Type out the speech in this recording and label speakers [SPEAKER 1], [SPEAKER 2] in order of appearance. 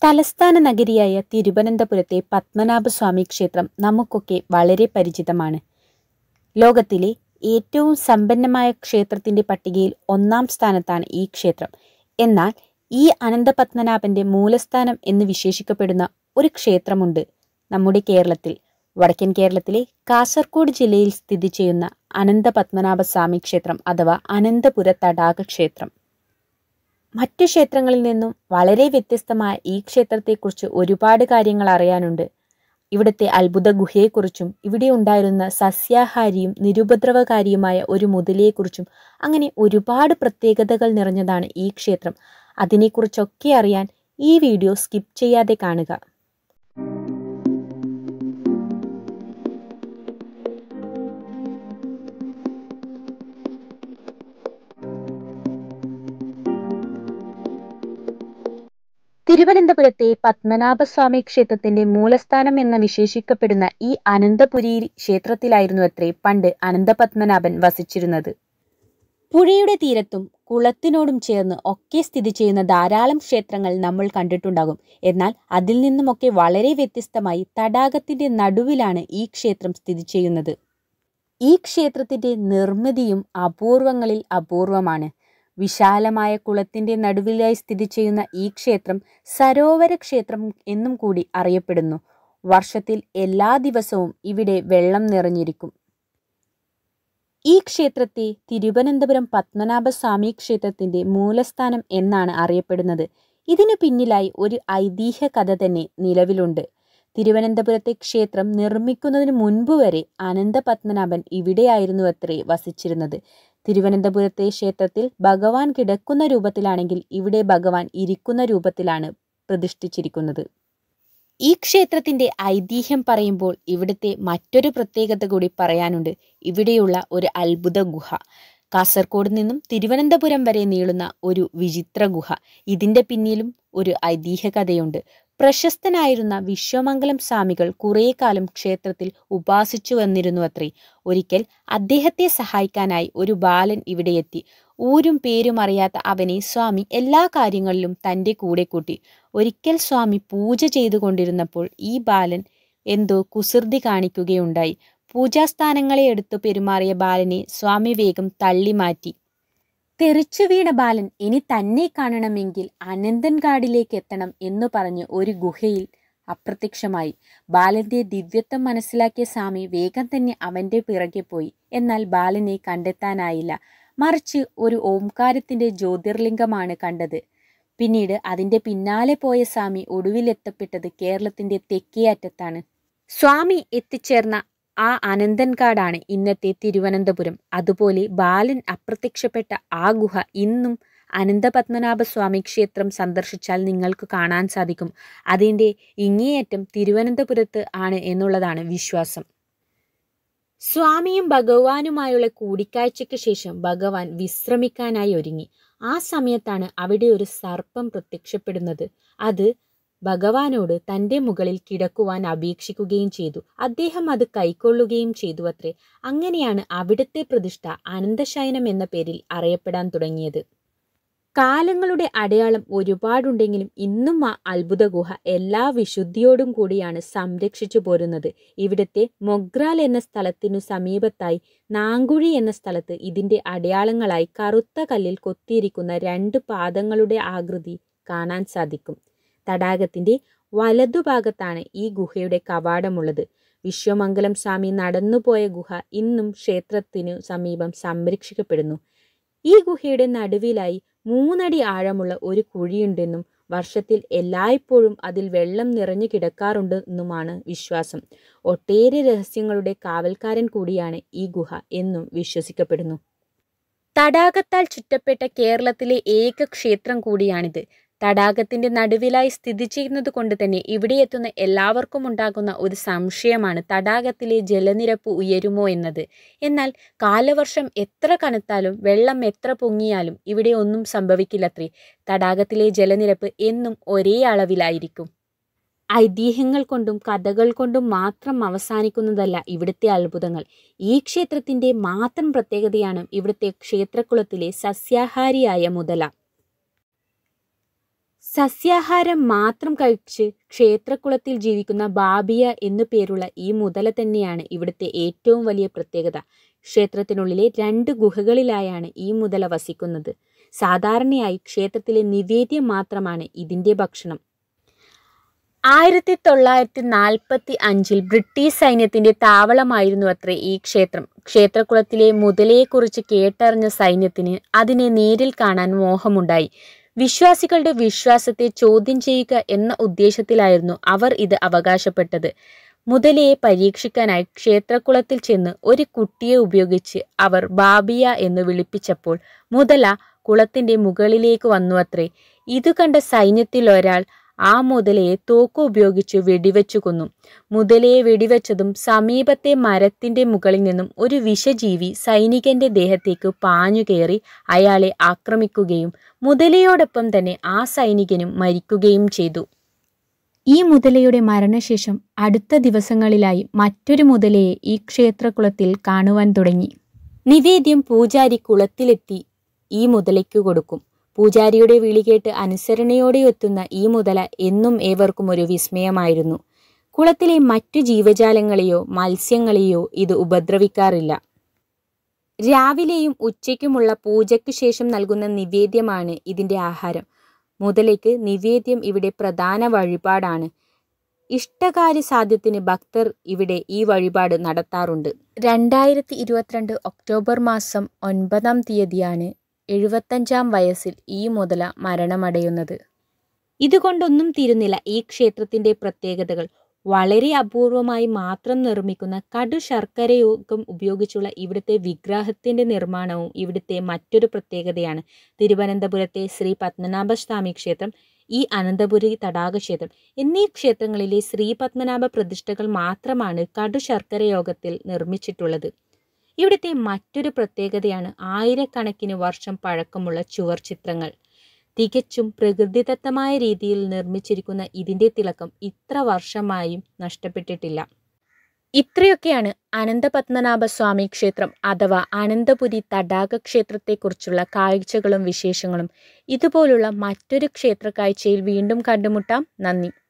[SPEAKER 1] തലസ്ഥാന നഗരിയായ തിരുവനന്തപുരത്തെ പത്മനാഭസ്വാമി ക്ഷേത്രം നമുക്കൊക്കെ വളരെ പരിചിതമാണ് ലോകത്തിലെ ഏറ്റവും സമ്പന്നമായ ക്ഷേത്രത്തിന്റെ പട്ടികയിൽ ഒന്നാം സ്ഥാനത്താണ് ഈ ക്ഷേത്രം എന്നാൽ ഈ അനന്തപത്മനാഭന്റെ മൂലസ്ഥാനം എന്ന് വിശേഷിക്കപ്പെടുന്ന ഒരു ക്ഷേത്രമുണ്ട് നമ്മുടെ കേരളത്തിൽ വടക്കൻ കേരളത്തിലെ കാസർഗോഡ് ജില്ലയിൽ സ്ഥിതി ചെയ്യുന്ന അനന്തപത്മനാഭസ്വാമി ക്ഷേത്രം അഥവാ അനന്തപുര തടാക ക്ഷേത്രം മറ്റു ക്ഷേത്രങ്ങളിൽ നിന്നും വളരെ വ്യത്യസ്തമായ ഈ ക്ഷേത്രത്തെക്കുറിച്ച് ഒരുപാട് കാര്യങ്ങൾ അറിയാനുണ്ട് ഇവിടുത്തെ അത്ഭുത ഗുഹയെക്കുറിച്ചും ഇവിടെ ഉണ്ടായിരുന്ന സസ്യാഹാരിയും നിരുപദ്രവകാരിയുമായ ഒരു മുതലയെക്കുറിച്ചും അങ്ങനെ ഒരുപാട് പ്രത്യേകതകൾ നിറഞ്ഞതാണ് ഈ ക്ഷേത്രം അതിനെക്കുറിച്ചൊക്കെ അറിയാൻ ഈ വീഡിയോ സ്കിപ്പ് ചെയ്യാതെ കാണുക തിരുവനന്തപുരത്തെ പത്മനാഭസ്വാമി ക്ഷേത്രത്തിന്റെ മൂലസ്ഥാനം എന്ന വിശേഷിക്കപ്പെടുന്ന ഈ അനന്തപുരി ക്ഷേത്രത്തിലായിരുന്നു അത്രേ പണ്ട് അനന്തപത്മനാഭൻ വസിച്ചിരുന്നത് പുഴയുടെ തീരത്തും കുളത്തിനോടും ചേർന്ന് ഒക്കെ സ്ഥിതി ചെയ്യുന്ന ധാരാളം ക്ഷേത്രങ്ങൾ നമ്മൾ കണ്ടിട്ടുണ്ടാകും എന്നാൽ അതിൽ നിന്നുമൊക്കെ വളരെ വ്യത്യസ്തമായി തടാകത്തിന്റെ നടുവിലാണ് ഈ ക്ഷേത്രം സ്ഥിതി ചെയ്യുന്നത് ഈ ക്ഷേത്രത്തിന്റെ നിർമ്മിതിയും അപൂർവങ്ങളിൽ അപൂർവമാണ് വിശാലമായ കുളത്തിന്റെ നടുവിലായി സ്ഥിതി ചെയ്യുന്ന ഈ ക്ഷേത്രം സരോവര ക്ഷേത്രം എന്നും കൂടി അറിയപ്പെടുന്നു വർഷത്തിൽ എല്ലാ ദിവസവും ഇവിടെ വെള്ളം നിറഞ്ഞിരിക്കും ഈ ക്ഷേത്രത്തെ തിരുവനന്തപുരം പത്മനാഭസ്വാമി ക്ഷേത്രത്തിന്റെ മൂലസ്ഥാനം എന്നാണ് അറിയപ്പെടുന്നത് ഇതിനു പിന്നിലായി ഒരു ഐതിഹ്യ കഥ തന്നെ നിലവിലുണ്ട് തിരുവനന്തപുരത്തെ ക്ഷേത്രം നിർമ്മിക്കുന്നതിന് മുൻപ് വരെ അനന്തപത്മനാഭൻ ഇവിടെയായിരുന്നു അത്രേ വസിച്ചിരുന്നത് തിരുവനന്തപുരത്തെ ക്ഷേത്രത്തിൽ ഭഗവാൻ കിടക്കുന്ന രൂപത്തിലാണെങ്കിൽ ഇവിടെ ഭഗവാൻ ഇരിക്കുന്ന രൂപത്തിലാണ് പ്രതിഷ്ഠിച്ചിരിക്കുന്നത് ഈ ക്ഷേത്രത്തിന്റെ ഐതിഹ്യം പറയുമ്പോൾ ഇവിടുത്തെ മറ്റൊരു പ്രത്യേകത കൂടി പറയാനുണ്ട് ഇവിടെയുള്ള ഒരു അത്ഭുത ഗുഹ കാസർഗോഡ് നിന്നും തിരുവനന്തപുരം വരെ നീളുന്ന ഒരു വിചിത്ര ഗുഹ ഇതിന്റെ പിന്നിലും ഒരു ഐതിഹ്യ കഥയുണ്ട് പ്രശസ്തനായിരുന്ന വിശ്വമംഗലം സ്വാമികൾ കുറേ കാലം ക്ഷേത്രത്തിൽ ഉപാസിച്ചു വന്നിരുന്നു അത്രേ ഒരിക്കൽ അദ്ദേഹത്തെ സഹായിക്കാനായി ഒരു ബാലൻ ഇവിടെ എത്തി ഊരും പേരും അറിയാത്ത അവനെ സ്വാമി എല്ലാ കാര്യങ്ങളിലും തൻ്റെ കൂടെ കൂട്ടി ഒരിക്കൽ സ്വാമി പൂജ ചെയ്തുകൊണ്ടിരുന്നപ്പോൾ ഈ ബാലൻ എന്തോ കുസൃതി കാണിക്കുകയുണ്ടായി പൂജാസ്ഥാനങ്ങളെ എടുത്തു പെരുമാറിയ ബാലനെ സ്വാമി വേഗം തള്ളിമാറ്റി തെറിച്ചു വീണ ബാലൻ ഇനി തന്നെ കാണണമെങ്കിൽ അനന്തൻകാടിലേക്ക് എത്തണം എന്നു പറഞ്ഞ് ഒരു ഗുഹയിൽ അപ്രത്യക്ഷമായി ബാലന്റെ ദിവ്യത്വം മനസ്സിലാക്കിയ സ്വാമി വേഗം തന്നെ അവന്റെ പിറകെ പോയി എന്നാൽ ബാലനെ കണ്ടെത്താനായില്ല മറിച്ച് ഒരു ഓംകാരത്തിന്റെ ജ്യോതിർലിംഗമാണ് കണ്ടത് പിന്നീട് അതിന്റെ പിന്നാലെ പോയ സ്വാമി ഒടുവിലെത്തപ്പെട്ടത് കേരളത്തിന്റെ തെക്കേ അറ്റത്താണ് സ്വാമി എത്തിച്ചേർന്ന ആ അനന്തൻകാടാണ് ഇന്നത്തെ തിരുവനന്തപുരം അതുപോലെ ബാലൻ അപ്രത്യക്ഷപ്പെട്ട ആ ഗുഹ ഇന്നും അനന്തപത്മനാഭസ്വാമി ക്ഷേത്രം സന്ദർശിച്ചാൽ നിങ്ങൾക്ക് കാണാൻ സാധിക്കും അതിൻ്റെ ഇങ്ങേയറ്റം തിരുവനന്തപുരത്ത് ആണ് എന്നുള്ളതാണ് വിശ്വാസം സ്വാമിയും ഭഗവാനുമായുള്ള കൂടിക്കാഴ്ചയ്ക്ക് ശേഷം ഭഗവാൻ വിശ്രമിക്കാനായി ഒരുങ്ങി ആ സമയത്താണ് അവിടെ ഒരു സർപ്പം പ്രത്യക്ഷപ്പെടുന്നത് അത് ഭഗവാനോട് തൻ്റെ മുകളിൽ കിടക്കുവാൻ അപേക്ഷിക്കുകയും ചെയ്തു അദ്ദേഹം അത് കൈക്കൊള്ളുകയും ചെയ്തു അത്രേ അങ്ങനെയാണ് അവിടുത്തെ പ്രതിഷ്ഠ അനന്തശയനം എന്ന പേരിൽ അറിയപ്പെടാൻ തുടങ്ങിയത് കാലങ്ങളുടെ അടയാളം ഒരുപാടുണ്ടെങ്കിലും ഇന്നും ആ അത്ഭുത ഗുഹ എല്ലാ വിശുദ്ധിയോടും കൂടിയാണ് സംരക്ഷിച്ചു പോരുന്നത് ഇവിടുത്തെ മൊഗ്രാൽ എന്ന സ്ഥലത്തിനു സമീപത്തായി നാങ്കുഴി എന്ന സ്ഥലത്ത് ഇതിന്റെ അടയാളങ്ങളായി കറുത്ത കല്ലിൽ കൊത്തിയിരിക്കുന്ന രണ്ട് പാദങ്ങളുടെ ആകൃതി കാണാൻ സാധിക്കും തടാകത്തിന്റെ വലതുഭാഗത്താണ് ഈ ഗുഹയുടെ കവാടമുള്ളത് വിശ്വമംഗലം സ്വാമി നടന്നുപോയ ഗുഹ ഇന്നും ക്ഷേത്രത്തിനു സമീപം സംരക്ഷിക്കപ്പെടുന്നു ഈ ഗുഹയുടെ നടുവിലായി മൂന്നടി ആഴമുള്ള ഒരു കുഴിയുണ്ടെന്നും വർഷത്തിൽ എല്ലായ്പ്പോഴും അതിൽ വെള്ളം നിറഞ്ഞു കിടക്കാറുണ്ടെന്നുമാണ് വിശ്വാസം ഒട്ടേറെ രഹസ്യങ്ങളുടെ കാവൽക്കാരൻ കൂടിയാണ് ഈ ഗുഹ എന്നും വിശ്വസിക്കപ്പെടുന്നു തടാകത്താൽ ചുറ്റപ്പെട്ട കേരളത്തിലെ ഏക ക്ഷേത്രം കൂടിയാണിത് തടാകത്തിന്റെ നടുവിലായി സ്ഥിതി ചെയ്യുന്നത് കൊണ്ട് തന്നെ ഇവിടെ എത്തുന്ന എല്ലാവർക്കും ഉണ്ടാകുന്ന ഒരു സംശയമാണ് തടാകത്തിലെ ജലനിരപ്പ് ഉയരുമോ എന്നത് എന്നാൽ കാലവർഷം എത്ര കനത്താലും വെള്ളം എത്ര പൊങ്ങിയാലും ഇവിടെ ഒന്നും സംഭവിക്കില്ലത്രേ തടാകത്തിലെ ജലനിരപ്പ് എന്നും ഒരേ അളവിലായിരിക്കും ഐതിഹ്യങ്ങൾ കൊണ്ടും കഥകൾ കൊണ്ടും മാത്രം അവസാനിക്കുന്നതല്ല ഇവിടുത്തെ അത്ഭുതങ്ങൾ ഈ ക്ഷേത്രത്തിന്റെ മാത്രം പ്രത്യേകതയാണ് ഇവിടുത്തെ ക്ഷേത്രക്കുളത്തിലെ സസ്യാഹാരിയായ മുതല സസ്യാഹാരം മാത്രം കഴിച്ച് ക്ഷേത്രക്കുളത്തിൽ ജീവിക്കുന്ന ബാബിയ എന്നു പേരുള്ള ഈ മുതല തന്നെയാണ് ഇവിടുത്തെ ഏറ്റവും വലിയ പ്രത്യേകത ക്ഷേത്രത്തിനുള്ളിലെ രണ്ട് ഗുഹകളിലായാണ് ഈ മുതല വസിക്കുന്നത് സാധാരണയായി ക്ഷേത്രത്തിലെ നിവേദ്യം മാത്രമാണ് ഇതിൻ്റെ ഭക്ഷണം ആയിരത്തി തൊള്ളായിരത്തി നാൽപ്പത്തി അഞ്ചിൽ ബ്രിട്ടീഷ് സൈന്യത്തിന്റെ താവളമായിരുന്നു അത്രേ ഈ ക്ഷേത്രം ക്ഷേത്രക്കുളത്തിലെ മുതലയെക്കുറിച്ച് കേട്ടറിഞ്ഞ സൈന്യത്തിന് അതിനെ നേരിൽ കാണാൻ മോഹമുണ്ടായി വിശ്വാസികളുടെ വിശ്വാസത്തെ ചോദ്യം ചെയ്യുക എന്ന ഉദ്ദേശത്തിലായിരുന്നു അവർ ഇത് അവകാശപ്പെട്ടത് മുതലയെ പരീക്ഷിക്കാനായി ക്ഷേത്രക്കുളത്തിൽ ചെന്ന് ഒരു കുട്ടിയെ ഉപയോഗിച്ച് അവർ ബാബിയ എന്ന് വിളിപ്പിച്ചപ്പോൾ മുതല കുളത്തിന്റെ മുകളിലേക്ക് വന്നു അത്രേ ഇതു കണ്ട സൈന്യത്തിൽ ഒരാൾ ആ മുതലയെ തോക്ക് ഉപയോഗിച്ച് വെടിവെച്ചു കൊന്നു മുതലയെ വെടിവെച്ചതും സമീപത്തെ മരത്തിന്റെ മുകളിൽ നിന്നും ഒരു വിഷജീവി സൈനികന്റെ ദേഹത്തേക്ക് പാഞ്ഞു കയറി അയാളെ ആക്രമിക്കുകയും മുതലയോടൊപ്പം തന്നെ ആ സൈനികനും മരിക്കുകയും ചെയ്തു ഈ മുതലയുടെ മരണശേഷം അടുത്ത ദിവസങ്ങളിലായി മറ്റൊരു മുതലയെ ഈ ക്ഷേത്രകുളത്തിൽ കാണുവാൻ തുടങ്ങി നിവേദ്യം പൂജാരി കുളത്തിലെത്തി ഈ മുതലയ്ക്കു കൊടുക്കും പൂജാരിയുടെ വിളി കേട്ട് അനുസരണയോടെ എത്തുന്ന ഈ മുതല എന്നും ഏവർക്കും ഒരു വിസ്മയമായിരുന്നു കുളത്തിലെ മറ്റു ജീവജാലങ്ങളെയോ മത്സ്യങ്ങളെയോ ഇത് ഉപദ്രവിക്കാറില്ല രാവിലെയും ഉച്ചയ്ക്കുമുള്ള പൂജയ്ക്ക് ശേഷം നൽകുന്ന നിവേദ്യമാണ് ഇതിൻ്റെ ആഹാരം മുതലയ്ക്ക് നിവേദ്യം ഇവിടെ പ്രധാന വഴിപാടാണ് ഇഷ്ടകാര്യ സാധ്യത്തിന് ഭക്തർ ഇവിടെ ഈ വഴിപാട് നടത്താറുണ്ട് രണ്ടായിരത്തി ഇരുപത്തിരണ്ട് ഒക്ടോബർ മാസം ഒൻപതാം തീയതിയാണ് എഴുപത്തഞ്ചാം വയസ്സിൽ ഈ മുതല മരണമടയുന്നത് ഇതുകൊണ്ടൊന്നും തീരുന്നില്ല ഈ ക്ഷേത്രത്തിന്റെ പ്രത്യേകതകൾ വളരെ അപൂർവമായി മാത്രം നിർമ്മിക്കുന്ന കടു ശർക്കരയോഗം ഉപയോഗിച്ചുള്ള ഇവിടുത്തെ വിഗ്രഹത്തിന്റെ നിർമ്മാണവും ഇവിടുത്തെ മറ്റൊരു പ്രത്യേകതയാണ് തിരുവനന്തപുരത്തെ ശ്രീ പത്മനാഭസ്വാമി ക്ഷേത്രം ഈ അനന്തപുരി തടാക ക്ഷേത്രം എന്നീ ക്ഷേത്രങ്ങളിലെ ശ്രീ പത്മനാഭ പ്രതിഷ്ഠകൾ മാത്രമാണ് കടു ശർക്കര യോഗത്തിൽ നിർമ്മിച്ചിട്ടുള്ളത് ഇവിടുത്തെ മറ്റൊരു പ്രത്യേകതയാണ് ആയിരക്കണക്കിന് വർഷം പഴക്കമുള്ള ചുവർ ചിത്രങ്ങൾ തികച്ചും പ്രകൃതിദത്തമായ രീതിയിൽ നിർമ്മിച്ചിരിക്കുന്ന ഇതിൻ്റെ തിളക്കം ഇത്ര വർഷമായും നഷ്ടപ്പെട്ടിട്ടില്ല ഇത്രയൊക്കെയാണ് അനന്തപത്മനാഭ സ്വാമി ക്ഷേത്രം അഥവാ അനന്തപുരി തടാക ക്ഷേത്രത്തെക്കുറിച്ചുള്ള കാഴ്ചകളും വിശേഷങ്ങളും ഇതുപോലുള്ള മറ്റൊരു ക്ഷേത്ര കാഴ്ചയിൽ വീണ്ടും കണ്ടുമുട്ടാം നന്ദി